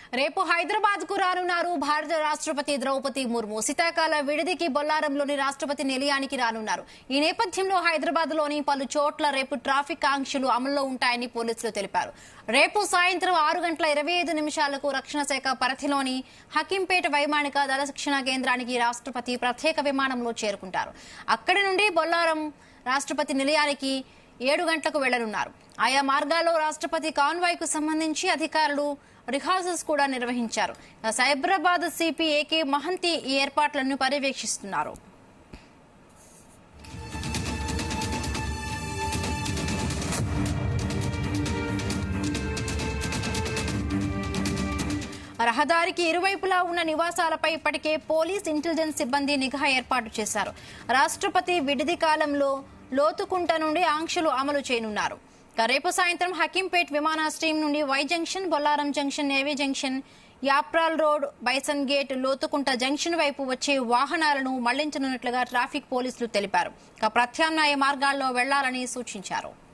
రేపు హైదరాబాద్ కు రానున్నారు భారత రాష్ట్రపతి ద్రౌపది ముర్ము శీతాకాల విడిదికి బొల్లారంలోని రాష్ట్రపతి నిలయానికి రానున్నారు ఈ నేపథ్యంలో హైదరాబాద్ లోని పలు చోట్ల రేపు ట్రాఫిక్ ఆంక్షలు అమల్లో ఉంటాయని పోలీసులు తెలిపారు రేపు సాయంత్రం ఆరు గంటల ఇరవై ఐదు నిమిషాలకు రక్షణ శాఖ పరిధిలోని హకీంపేట వైమానిక దళ శిక్షణ కేంద్రానికి రాష్ట్రపతి ప్రత్యేక విమానంలో చేరుకుంటారు అక్కడి నుండి బొల్లారం రాష్ట్రపతి నిలయానికి ఏడు గంటలకు వెళ్లనున్నారు ఆయా మార్గాల్లో రాష్ట్రపతి కాన్వాయ్ కు సంబంధించి అధికారులు రిహార్సల్స్ కూడా నిర్వహించారు సైబరాబాద్ సిపి ఏకే మహంతి ఈ ఏర్పాట్లను పర్యవేక్షిస్తున్నారు రహదారికి ఇరువైపులా ఉన్న నివాసాలపై ఇప్పటికే పోలీస్ ఇంటెలిజెన్స్ సిబ్బంది నిఘా ఏర్పాటు చేశారు రాష్ట్రపతి విడిది కాలంలో లోతుకుంట నుండి ఆంక్షలు అమలు చేయనున్నారు ఇక రేపు సాయంత్రం హకీంపేట్ విమానాశ్రయం నుండి Y junction Bollaram junction navy junction Yapral road bison gate Lothukunta junction వైపు వచ్చే వాహనాలను మళ్లించనున్నట్లుగా ట్రాఫిక్ పోలీసులు తెలిపారు ఇక ప్రత్యామ్నాయ మార్గాల్లో వెళ్లాలని సూచించారు